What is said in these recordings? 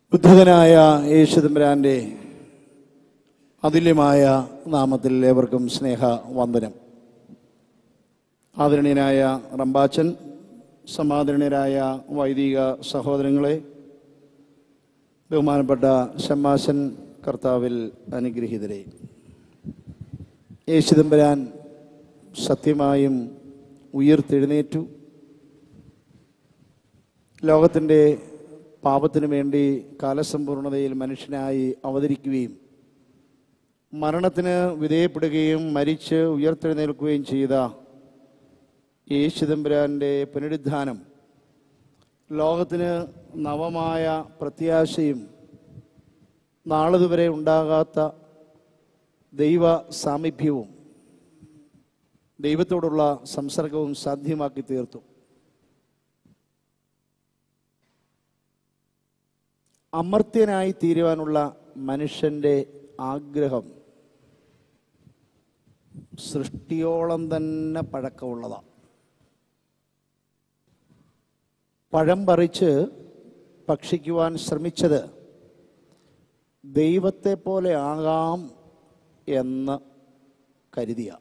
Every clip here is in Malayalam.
ഉദ്ധതനായ യേശുദമ്പരാൻ്റെ അതുല്യമായ നാമത്തിൽ ഏവർക്കും സ്നേഹ വന്ദനം ആദരണീയനായ റമ്പാച്ചൻ സമാദരണീയരായ വൈദിക സഹോദരങ്ങളെ ബഹുമാനപ്പെട്ട ഷമ്മാശൻ കർത്താവിൽ അനുഗ്രഹീതരെ യേശുദമ്പരാൻ സത്യമായും ഉയർത്തെഴുന്നേറ്റു ലോകത്തിൻ്റെ പാപത്തിനു വേണ്ടി കാലസമ്പൂർണതയിൽ മനുഷ്യനായി അവതരിക്കുകയും മരണത്തിന് വിധേയപ്പെടുകയും മരിച്ച് ഉയർത്തെഴുന്നേൽക്കുകയും ചെയ്ത യേശുദമ്പുരാൻ്റെ പുനരുദ്ധാനം ലോകത്തിന് നവമായ പ്രത്യാശയും നാളിതുവരെ ഉണ്ടാകാത്ത ദൈവ സാമീപ്യവും ദൈവത്തോടുള്ള സംസർഗവും സാധ്യമാക്കി തീർത്തു അമർത്യനായി തീരുവാനുള്ള മനുഷ്യന്റെ ആഗ്രഹം സൃഷ്ടിയോളം തന്നെ പഴക്കമുള്ളതാണ് പഴം പറിച്ച് ഭക്ഷിക്കുവാൻ ശ്രമിച്ചത് ദൈവത്തെ പോലെ ആകാം എന്ന് കരുതിയ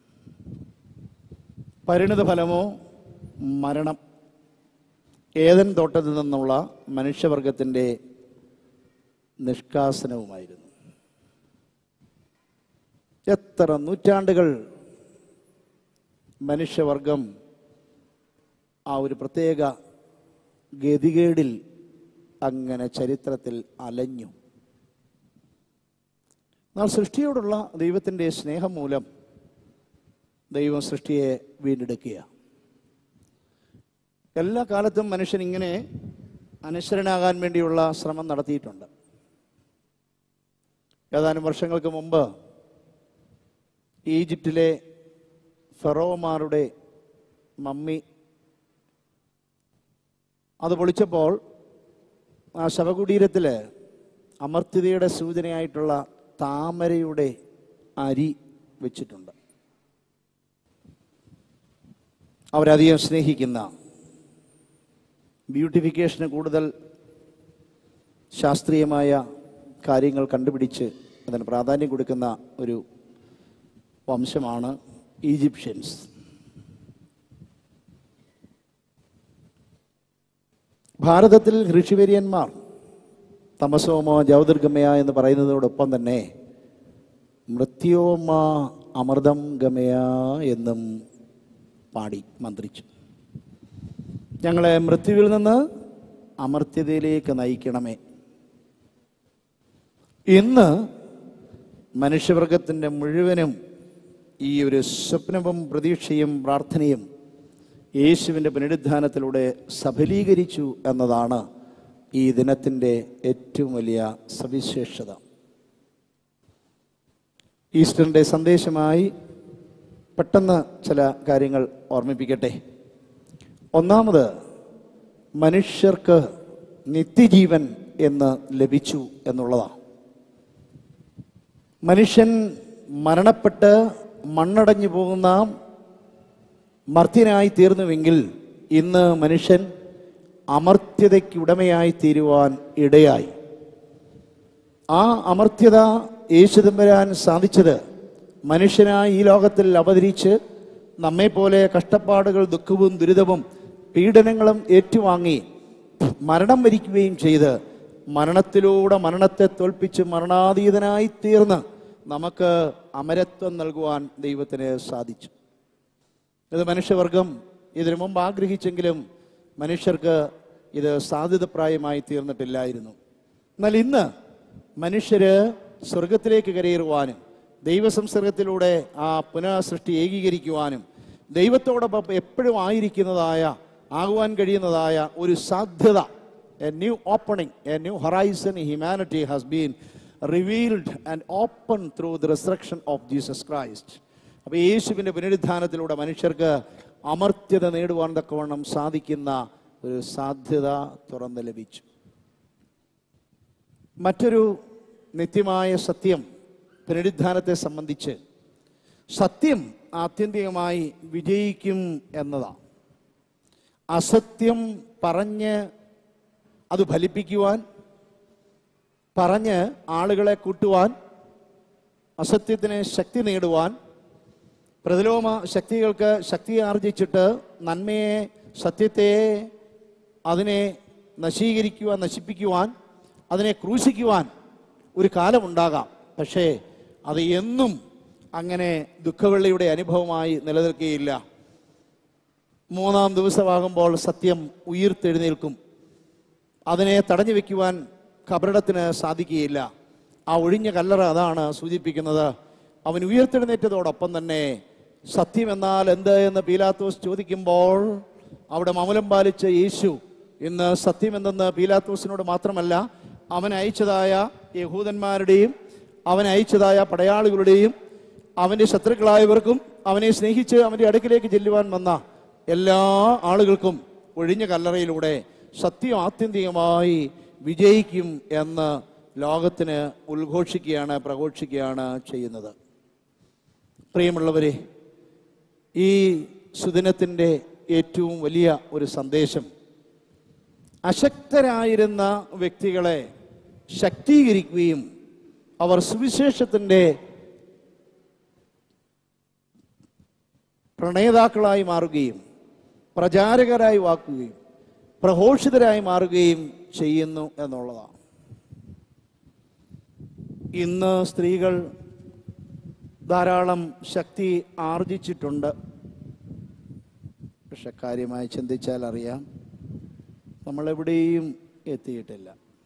പരിണിത ഫലമോ മരണം ഏതൻ തോട്ടത്തിൽ നിന്നുള്ള മനുഷ്യവർഗത്തിൻ്റെ നിഷ്കാസനവുമായിരുന്നു എത്ര നൂറ്റാണ്ടുകൾ മനുഷ്യവർഗം ആ ഒരു പ്രത്യേക ഗതികേടിൽ അങ്ങനെ ചരിത്രത്തിൽ അലഞ്ഞു എന്നാൽ സൃഷ്ടിയോടുള്ള ദൈവത്തിൻ്റെ സ്നേഹം മൂലം ദൈവം സൃഷ്ടിയെ വീണ്ടെടുക്കുക എല്ലാ കാലത്തും മനുഷ്യൻ ഇങ്ങനെ അനശ്വരനാകാൻ വേണ്ടിയുള്ള ശ്രമം നടത്തിയിട്ടുണ്ട് ഏതാനും വർഷങ്ങൾക്ക് മുമ്പ് ഈജിപ്തിലെ ഫെറോമാരുടെ മമ്മി അത് പൊളിച്ചപ്പോൾ ആ ശവകുടീരത്തിൽ അമർത്യതയുടെ സൂചനയായിട്ടുള്ള താമരയുടെ അരി വെച്ചിട്ടുണ്ട് അവരധികം സ്നേഹിക്കുന്ന ബ്യൂട്ടിഫിക്കേഷന് കൂടുതൽ ശാസ്ത്രീയമായ കാര്യങ്ങൾ കണ്ടുപിടിച്ച് അതിന് പ്രാധാന്യം കൊടുക്കുന്ന ഒരു വംശമാണ് ഈജിപ്ഷ്യൻസ് ഭാരതത്തിൽ ഋഷിവര്യന്മാർ തമസോമോ ജ്യോതിർഗമയ എന്ന് പറയുന്നതോടൊപ്പം തന്നെ മൃത്യോമ അമൃതം ഗമയ എന്നും പാടി മന്ത്രിച്ചു ഞങ്ങളെ മൃത്യുവിൽ നിന്ന് അമർത്യതയിലേക്ക് നയിക്കണമേ ഇന്ന് മനുഷ്യവർഗത്തിൻ്റെ മുഴുവനും ഈ ഒരു സ്വപ്നവും പ്രതീക്ഷയും പ്രാർത്ഥനയും യേശുവിൻ്റെ പുനരുദ്ധാനത്തിലൂടെ സഫലീകരിച്ചു എന്നതാണ് ഈ ദിനത്തിൻ്റെ ഏറ്റവും വലിയ സവിശേഷത ഈസ്റ്ററിൻ്റെ സന്ദേശമായി പെട്ടെന്ന് ചില കാര്യങ്ങൾ ഓർമ്മിപ്പിക്കട്ടെ ഒന്നാമത് മനുഷ്യർക്ക് നിത്യജീവൻ എന്ന് ലഭിച്ചു എന്നുള്ളതാണ് മനുഷ്യൻ മരണപ്പെട്ട് മണ്ണടഞ്ഞു പോകുന്ന മർത്യനായി തീർന്നുവെങ്കിൽ ഇന്ന് മനുഷ്യൻ അമർത്യതയ്ക്ക് ഉടമയായി തീരുവാൻ ഇടയായി ആ അമർത്യത യേശുദമ്പരാൻ സാധിച്ചത് മനുഷ്യനായി ഈ ലോകത്തിൽ അവതരിച്ച് നമ്മെപ്പോലെ കഷ്ടപ്പാടുകൾ ദുഃഖവും ദുരിതവും പീഡനങ്ങളും ഏറ്റുവാങ്ങി മരണം വരിക്കുകയും ചെയ്ത് മരണത്തിലൂടെ മരണത്തെ തോൽപ്പിച്ച് മരണാതീതനായി തീർന്ന് നമുക്ക് അമരത്വം നൽകുവാൻ ദൈവത്തിന് സാധിച്ചു ഇത് മനുഷ്യവർഗം ഇതിനു മുമ്പ് ആഗ്രഹിച്ചെങ്കിലും മനുഷ്യർക്ക് ഇത് സാധ്യതപ്രായമായി തീർന്നിട്ടില്ലായിരുന്നു എന്നാൽ ഇന്ന് മനുഷ്യര് സ്വർഗത്തിലേക്ക് കരയേറുവാനും ദൈവസംസർഗത്തിലൂടെ ആ പുനഃസൃഷ്ടി ഏകീകരിക്കുവാനും ദൈവത്തോടൊപ്പം എപ്പോഴും ആയിരിക്കുന്നതായ ആകുവാൻ കഴിയുന്നതായ ഒരു സാധ്യത a new opening a new horizon humanity has been revealed and open through the resurrection of Jesus Christ അപ്പോൾ യേശുവിൻ്റെ പുനരുദ്ധാനത്തിലൂടെ മനുഷ്യർക്ക് അമർത്യത നേടുവാൻ തക്കവണ്ണം സാധിക്കുന്ന ഒരു സാധ്യത തുറന്നു ലഭിച്ചു മറ്റൊരു നിത്യമായ സത്യം പുനരുദ്ധാനത്തെ സംബന്ധിച്ച് സത്യം ആത്യന്തികമായി വിജയിക്കും എന്നതാണ് അസത്യം പറഞ്ഞ് അത് ഫലിപ്പിക്കുവാൻ പറഞ്ഞ് ആളുകളെ കൂട്ടുവാൻ അസത്യത്തിന് ശക്തി നേടുവാൻ പ്രതിലോമ ശക്തികൾക്ക് ശക്തി ആർജിച്ചിട്ട് നന്മയെ സത്യത്തെ അതിനെ നശീകരിക്കുവാൻ നശിപ്പിക്കുവാൻ അതിനെ ക്രൂശിക്കുവാൻ ഒരു കാലമുണ്ടാകാം പക്ഷേ അത് എന്നും അങ്ങനെ ദുഃഖവെള്ളിയുടെ അനുഭവമായി നിലനിൽക്കുകയില്ല മൂന്നാം ദിവസമാകുമ്പോൾ സത്യം ഉയിർത്തെഴുന്നേൽക്കും അതിനെ തടഞ്ഞു വെക്കുവാൻ കബറിടത്തിന് സാധിക്കുകയില്ല ആ ഒഴിഞ്ഞ കല്ലറ അതാണ് സൂചിപ്പിക്കുന്നത് അവൻ ഉയർത്തെഴുന്നേറ്റതോടൊപ്പം തന്നെ സത്യം എന്നാൽ എന്ത് എന്ന് പീലാത്തോസ് ചോദിക്കുമ്പോൾ അവിടെ മൗലം പാലിച്ച യേശു ഇന്ന് സത്യം എന്തെന്ന് പീലാത്തോസിനോട് മാത്രമല്ല അവൻ അയച്ചതായ യഹൂദന്മാരുടെയും അവൻ അയച്ചതായ പടയാളികളുടെയും അവൻ്റെ ശത്രുക്കളായവർക്കും അവനെ സ്നേഹിച്ച് അവൻ്റെ അടുക്കിലേക്ക് ചെല്ലുവാൻ വന്ന എല്ലാ ആളുകൾക്കും ഒഴിഞ്ഞ കല്ലറയിലൂടെ സത്യം ആത്യന്തികമായി വിജയിക്കും എന്ന് ലോകത്തിന് ഉദ്ഘോഷിക്കുകയാണ് പ്രഘോഷിക്കുകയാണ് ചെയ്യുന്നത് പ്രിയമുള്ളവരെ ഈ സുദിനത്തിൻ്റെ ഏറ്റവും വലിയ ഒരു സന്ദേശം അശക്തരായിരുന്ന വ്യക്തികളെ ശക്തീകരിക്കുകയും അവർ സുവിശേഷത്തിൻ്റെ പ്രണേതാക്കളായി മാറുകയും പ്രചാരകരായി വാക്കുകയും പ്രഘോഷിതരായി മാറുകയും ചെയ്യുന്നു എന്നുള്ളതാണ് ഇന്ന് സ്ത്രീകൾ ധാരാളം ശക്തി ആർജിച്ചിട്ടുണ്ട് പക്ഷെ കാര്യമായി ചിന്തിച്ചാൽ അറിയാം നമ്മളെവിടെയും എത്തിയിട്ടില്ല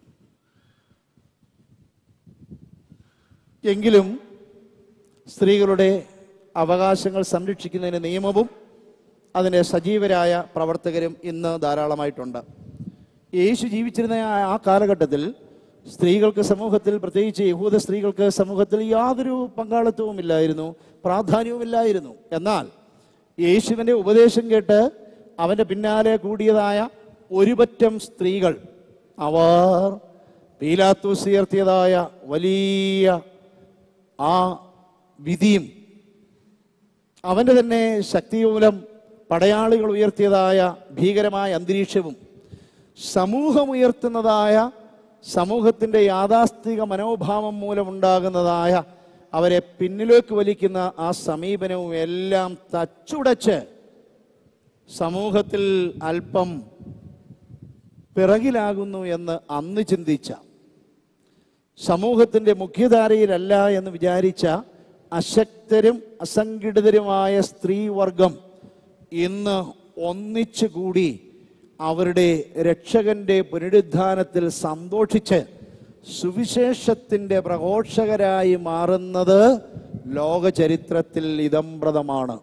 എങ്കിലും സ്ത്രീകളുടെ അവകാശങ്ങൾ സംരക്ഷിക്കുന്നതിന് നിയമവും അതിൻ്റെ സജീവരായ പ്രവർത്തകരും ഇന്ന് ധാരാളമായിട്ടുണ്ട് യേശു ജീവിച്ചിരുന്ന ആ- ആ കാലഘട്ടത്തിൽ സ്ത്രീകൾക്ക് സമൂഹത്തിൽ പ്രത്യേകിച്ച് യഹൂദ സ്ത്രീകൾക്ക് സമൂഹത്തിൽ യാതൊരു പങ്കാളിത്തവും ഇല്ലായിരുന്നു പ്രാധാന്യവുമില്ലായിരുന്നു എന്നാൽ യേശുവിൻ്റെ ഉപദേശം കേട്ട് അവൻ്റെ പിന്നാലെ കൂടിയതായ ഒരു പറ്റം സ്ത്രീകൾ അവർ പീലാത്തൂസ് ഉയർത്തിയതായ വലിയ ആ വിധിയും അവൻ്റെ തന്നെ ശക്തി മൂലം പടയാളികൾ ഉയർത്തിയതായ ഭീകരമായ അന്തരീക്ഷവും സമൂഹം ഉയർത്തുന്നതായ സമൂഹത്തിൻ്റെ യാഥാസ്ഥിക മനോഭാവം മൂലമുണ്ടാകുന്നതായ അവരെ പിന്നിലേക്ക് വലിക്കുന്ന ആ സമീപനവും എല്ലാം തച്ചുടച്ച് സമൂഹത്തിൽ അല്പം പിറകിലാകുന്നു എന്ന് അന്ന് ചിന്തിച്ച സമൂഹത്തിൻ്റെ മുഖ്യധാരയിലല്ല എന്ന് വിചാരിച്ച അശക്തരും അസംഘടിതരുമായ സ്ത്രീവർഗം ഇന്ന് ഒന്നിച്ചു കൂടി അവരുടെ രക്ഷകന്റെ പുനരുദ്ധാനത്തിൽ സന്തോഷിച്ച് സുവിശേഷത്തിൻ്റെ പ്രഘോഷകരായി മാറുന്നത് ലോക ചരിത്രത്തിൽ ഇതംപ്രദമാണ്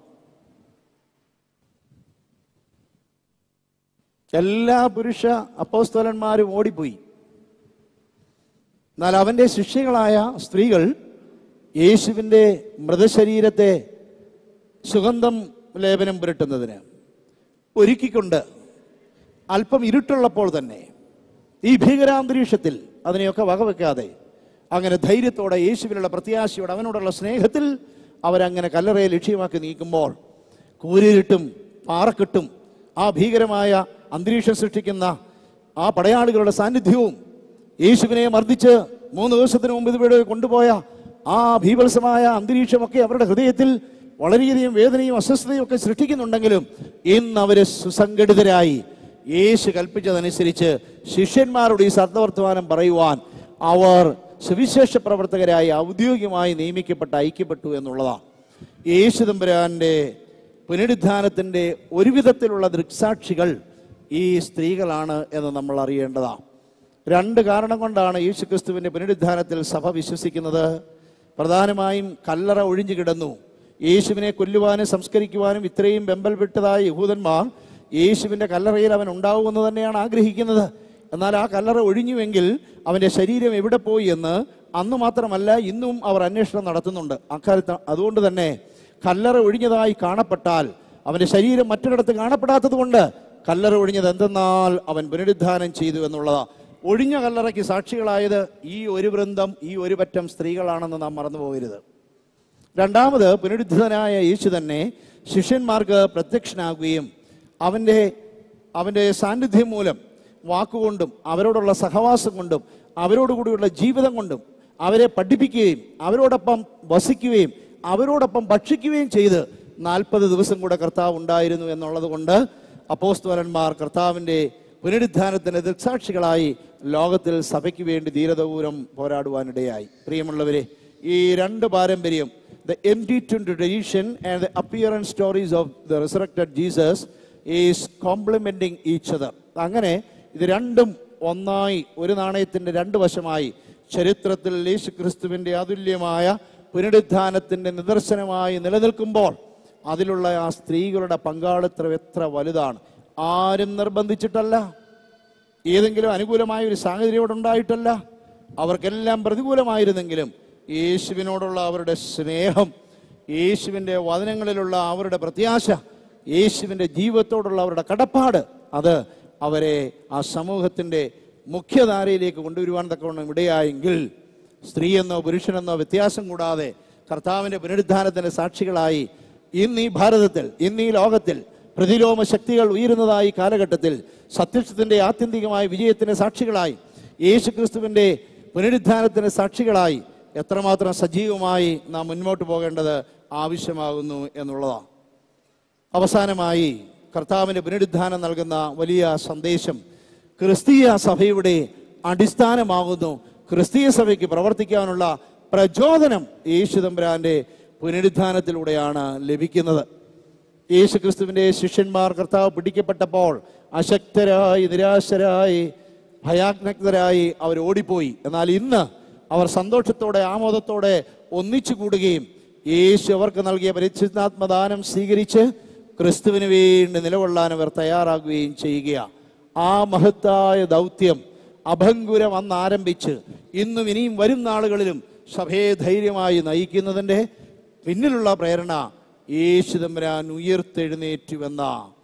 എല്ലാ പുരുഷ അപ്പോസ്തലന്മാരും ഓടിപ്പോയി എന്നാൽ അവൻ്റെ ശിഷ്യകളായ സ്ത്രീകൾ യേശുവിൻ്റെ മൃതശരീരത്തെ സുഗന്ധം ലേപനം പുരട്ടുന്നതിന് ഒരുക്കിക്കൊണ്ട് അല്പം ഇരുട്ടുള്ളപ്പോൾ തന്നെ ഈ ഭീകരാന്തരീക്ഷത്തിൽ അതിനെയൊക്കെ വകവെക്കാതെ അങ്ങനെ ധൈര്യത്തോടെ യേശുവിനുള്ള പ്രത്യാശയോടെ അവനോടുള്ള സ്നേഹത്തിൽ അവരങ്ങനെ കല്ലറയെ ലക്ഷ്യമാക്കി നീക്കുമ്പോൾ കൂരിരുട്ടും പാറക്കെട്ടും ആ ഭീകരമായ അന്തരീക്ഷം സൃഷ്ടിക്കുന്ന ആ പടയാളികളുടെ സാന്നിധ്യവും യേശുവിനെ മർദ്ദിച്ച് മൂന്ന് ദിവസത്തിന് മുമ്പ് ഇതിവിടെ കൊണ്ടുപോയ ആ ഭീവത്സമായ അന്തരീക്ഷമൊക്കെ അവരുടെ ഹൃദയത്തിൽ വളരെയധികം വേദനയും അസ്വസ്ഥതയും ഒക്കെ സൃഷ്ടിക്കുന്നുണ്ടെങ്കിലും ഇന്ന് അവര് സുസംഘടിതരായി യേശു കൽപ്പിച്ചതനുസരിച്ച് ശിഷ്യന്മാരോട് ഈ സത്വർത്തമാനം പറയുവാൻ അവർ സുവിശേഷ പ്രവർത്തകരായി ഔദ്യോഗികമായി നിയമിക്കപ്പെട്ട് ഐക്യപ്പെട്ടു എന്നുള്ളതാണ് യേശു തമ്പുരാന്റെ പുനരുദ്ധാനത്തിൻ്റെ ഒരു വിധത്തിലുള്ള ദൃക്സാക്ഷികൾ ഈ സ്ത്രീകളാണ് എന്ന് നമ്മൾ അറിയേണ്ടതാണ് രണ്ട് കാരണം കൊണ്ടാണ് യേശു ക്രിസ്തുവിൻ്റെ പുനരുദ്ധാനത്തിൽ സഭ വിശ്വസിക്കുന്നത് പ്രധാനമായും കല്ലറ ഒഴിഞ്ഞു കിടന്നു യേശുവിനെ കൊല്ലുവാനും സംസ്കരിക്കുവാനും ഇത്രയും വെമ്പൽ വിട്ടതായ യഹൂദന്മാർ യേശുവിൻ്റെ കല്ലറയിൽ അവൻ ഉണ്ടാവുമെന്ന് തന്നെയാണ് ആഗ്രഹിക്കുന്നത് എന്നാൽ ആ കല്ലറ ഒഴിഞ്ഞുവെങ്കിൽ അവൻ്റെ ശരീരം എവിടെ പോയി എന്ന് അന്ന് മാത്രമല്ല ഇന്നും അവർ അന്വേഷണം നടത്തുന്നുണ്ട് അക്കാലത്ത് അതുകൊണ്ട് തന്നെ കല്ലറ ഒഴിഞ്ഞതായി കാണപ്പെട്ടാൽ അവൻ്റെ ശരീരം മറ്റൊരിടത്ത് കാണപ്പെടാത്തത് കൊണ്ട് കല്ലറ ഒഴിഞ്ഞത് എന്തെന്നാൽ അവൻ പുനരുദ്ധാനം ചെയ്തു എന്നുള്ളതാ ഒഴിഞ്ഞ കല്ലറയ്ക്ക് സാക്ഷികളായത് ഈ ഒരു വൃന്ദം ഈ ഒരു പറ്റം സ്ത്രീകളാണെന്ന് നാം മറന്നു പോകരുത് രണ്ടാമത് പുനരുദ്ധിതനായ യേശു തന്നെ ശിഷ്യന്മാർക്ക് പ്രത്യക്ഷനാകുകയും അവൻ്റെ അവൻ്റെ സാന്നിധ്യം മൂലം വാക്കുകൊണ്ടും അവരോടുള്ള സഹവാസം കൊണ്ടും അവരോടുകൂടിയുള്ള ജീവിതം കൊണ്ടും അവരെ പഠിപ്പിക്കുകയും അവരോടൊപ്പം വസിക്കുകയും അവരോടൊപ്പം ഭക്ഷിക്കുകയും ചെയ്ത് നാൽപ്പത് ദിവസം കൂടെ കർത്താവ് ഉണ്ടായിരുന്നു എന്നുള്ളത് കൊണ്ട് അപ്പോസ്തോലന്മാർ കർത്താവിൻ്റെ പുനരുദ്ധാനത്തിന് ദൃക്സാക്ഷികളായി ലോകത്തിൽ സഭയ്ക്ക് വേണ്ടി ധീരതപൂരം പോരാടുവാനിടയായി പ്രിയമുള്ളവരെ ഈ രണ്ട് പാരമ്പര്യം the M T twenty tradition and the appearance stories of the resurrected Jesus is complementing each other അങ്ങനെ ഇത് രണ്ടും ഒന്നായി ഒരു നാണയത്തിൻ്റെ രണ്ട് വശമായി ചരിത്രത്തിൽ യേശു ക്രിസ്തുവിൻ്റെ അതുല്യമായ പുനരുദ്ധാനത്തിൻ്റെ നിദർശനമായി നിലനിൽക്കുമ്പോൾ അതിലുള്ള ആ സ്ത്രീകളുടെ പങ്കാളിത്തം എത്ര വലുതാണ് ആരും നിർബന്ധിച്ചിട്ടല്ല ഏതെങ്കിലും അനുകൂലമായ ഒരു സാഹചര്യം ഇവിടെ ഉണ്ടായിട്ടല്ല അവർക്കെല്ലാം പ്രതികൂലമായിരുന്നെങ്കിലും യേശുവിനോടുള്ള അവരുടെ സ്നേഹം യേശുവിൻ്റെ വചനങ്ങളിലുള്ള അവരുടെ പ്രത്യാശ യേശുവിൻ്റെ ജീവിതത്തോടുള്ള അവരുടെ കടപ്പാട് അത് അവരെ ആ സമൂഹത്തിൻ്റെ മുഖ്യധാരയിലേക്ക് കൊണ്ടുവരുവാൻ തക്കവണ്ണം ഇടയായെങ്കിൽ സ്ത്രീയെന്നോ പുരുഷനെന്നോ വ്യത്യാസം കൂടാതെ കർത്താവിൻ്റെ പുനരുദ്ധാനത്തിൻ്റെ സാക്ഷികളായി ഇന്ന് ഈ ഭാരതത്തിൽ ഇന്ന് ഈ ലോകത്തിൽ പ്രതിലോമ ശക്തികൾ ഉയരുന്നതായി കാലഘട്ടത്തിൽ സത്യത്തിൻ്റെ ആത്യന്തികമായ വിജയത്തിന് സാക്ഷികളായി യേശു ക്രിസ്തുവിൻ്റെ പുനരുദ്ധാനത്തിന് സാക്ഷികളായി എത്രമാത്രം സജീവമായി നാം മുന്നോട്ട് പോകേണ്ടത് ആവശ്യമാകുന്നു എന്നുള്ളതാണ് അവസാനമായി കർത്താവിൻ്റെ പുനരുദ്ധാനം നൽകുന്ന വലിയ സന്ദേശം ക്രിസ്തീയ സഭയുടെ അടിസ്ഥാനമാകുന്നു ക്രിസ്തീയ സഭയ്ക്ക് പ്രവർത്തിക്കാനുള്ള പ്രചോദനം യേശു തമ്പുരാന്റെ പുനരുദ്ധാനത്തിലൂടെയാണ് ലഭിക്കുന്നത് യേശു ക്രിസ്തുവിൻ്റെ ശിഷ്യന്മാർ കർത്താവ് പിടിക്കപ്പെട്ടപ്പോൾ അശക്തരായി നിരാശരായി ഭയാഗ്നക്തരായി അവർ ഓടിപ്പോയി എന്നാൽ ഇന്ന് അവർ സന്തോഷത്തോടെ ആമോദത്തോടെ ഒന്നിച്ചു കൂടുകയും യേശു അവർക്ക് നൽകിയ പരിശുദ്ധാത്മദാനം സ്വീകരിച്ച് ക്രിസ്തുവിന് വേണ്ടി നിലകൊള്ളാൻ അവർ തയ്യാറാകുകയും ചെയ്യുക ആ മഹത്തായ ദൗത്യം അഭംഗുരം അന്ന് ആരംഭിച്ച് ഇന്നും ഇനിയും വരും നാളുകളിലും സഭയെ ധൈര്യമായി നയിക്കുന്നതിൻ്റെ പിന്നിലുള്ള പ്രേരണ യേശു തമ്പുരാൻ ഉയർത്തെഴുന്നേറ്റുവെന്ന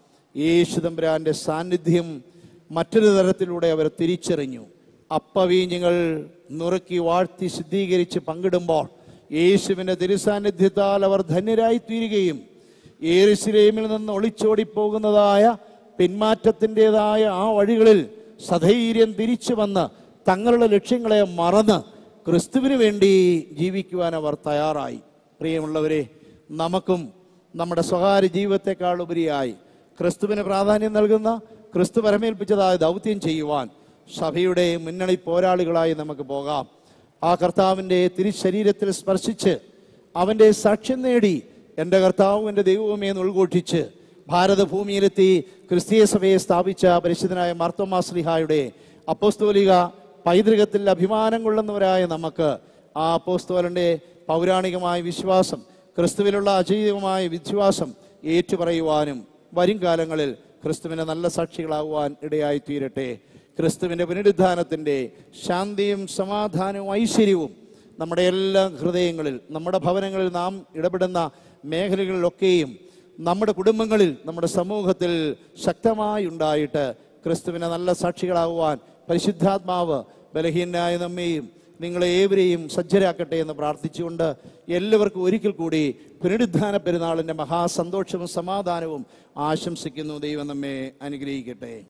യേശു തമ്പുരാന്റെ സാന്നിധ്യം മറ്റൊരു തരത്തിലൂടെ അവർ തിരിച്ചറിഞ്ഞു അപ്പവീഞ്ഞുങ്ങൾ നുറുക്കി വാഴ്ത്തി ശുദ്ധീകരിച്ച് പങ്കിടുമ്പോൾ യേശുവിൻ്റെ തിരുസാന്നിധ്യത്താൽ അവർ ധന്യരായി തീരുകയും ഏറുശിലേമിൽ നിന്ന് ഒളിച്ചോടിപ്പോകുന്നതായ പിന്മാറ്റത്തിൻ്റെതായ ആ വഴികളിൽ സധൈര്യം തിരിച്ചു വന്ന് തങ്ങളുടെ ലക്ഷ്യങ്ങളെ മറന്ന് ക്രിസ്തുവിന് വേണ്ടി ജീവിക്കുവാൻ അവർ തയ്യാറായി പ്രിയമുള്ളവരെ നമുക്കും നമ്മുടെ സ്വകാര്യ ജീവിതത്തെക്കാൾ ഉപരിയായി ക്രിസ്തുവിന് പ്രാധാന്യം നൽകുന്ന ക്രിസ്തു പരമേൽപ്പിച്ചതായ ദൗത്യം ചെയ്യുവാൻ സഭയുടെ മുന്നണി പോരാളികളായി നമുക്ക് പോകാം ആ കർത്താവിൻ്റെ തിരുശരീരത്തിൽ സ്പർശിച്ച് അവൻ്റെ സാക്ഷ്യം നേടി എൻ്റെ കർത്താവും എൻ്റെ ദൈവവുമേ എന്ന് ഉൾഘോഷിച്ച് ഭാരതഭൂമിയിലെത്തി ക്രിസ്തീയ സഭയെ സ്ഥാപിച്ച പരിശുദ്ധനായ മാർത്തോമാ ശ്രീഹായുടെ അപ്പോസ്തോലിക പൈതൃകത്തിൽ അഭിമാനം കൊള്ളുന്നവരായ നമുക്ക് ആ അപ്പോസ്തോലൻ്റെ പൗരാണികമായ വിശ്വാസം ക്രിസ്തുവിലുള്ള അജീവമായ വിശ്വാസം ഏറ്റുപറയുവാനും വരും കാലങ്ങളിൽ ക്രിസ്തുവിനെ നല്ല സാക്ഷികളാകുവാൻ ഇടയായി തീരട്ടെ ക്രിസ്തുവിൻ്റെ പുനരുദ്ധാനത്തിൻ്റെ ശാന്തിയും സമാധാനവും ഐശ്വര്യവും നമ്മുടെ എല്ലാ ഹൃദയങ്ങളിൽ നമ്മുടെ ഭവനങ്ങളിൽ നാം ഇടപെടുന്ന മേഖലകളിലൊക്കെയും നമ്മുടെ കുടുംബങ്ങളിൽ നമ്മുടെ സമൂഹത്തിൽ ശക്തമായി ഉണ്ടായിട്ട് ക്രിസ്തുവിനെ നല്ല സാക്ഷികളാകുവാൻ പരിശുദ്ധാത്മാവ് ബലഹീനായ നമ്മെയും നിങ്ങളെ ഏവരെയും സജ്ജരാക്കട്ടെ എന്ന് പ്രാർത്ഥിച്ചുകൊണ്ട് എല്ലാവർക്കും ഒരിക്കൽ കൂടി പുനരുദ്ധാന പെരുന്നാളിൻ്റെ മഹാസന്തോഷവും സമാധാനവും ആശംസിക്കുന്നു ദൈവം നമ്മെ അനുഗ്രഹിക്കട്ടെ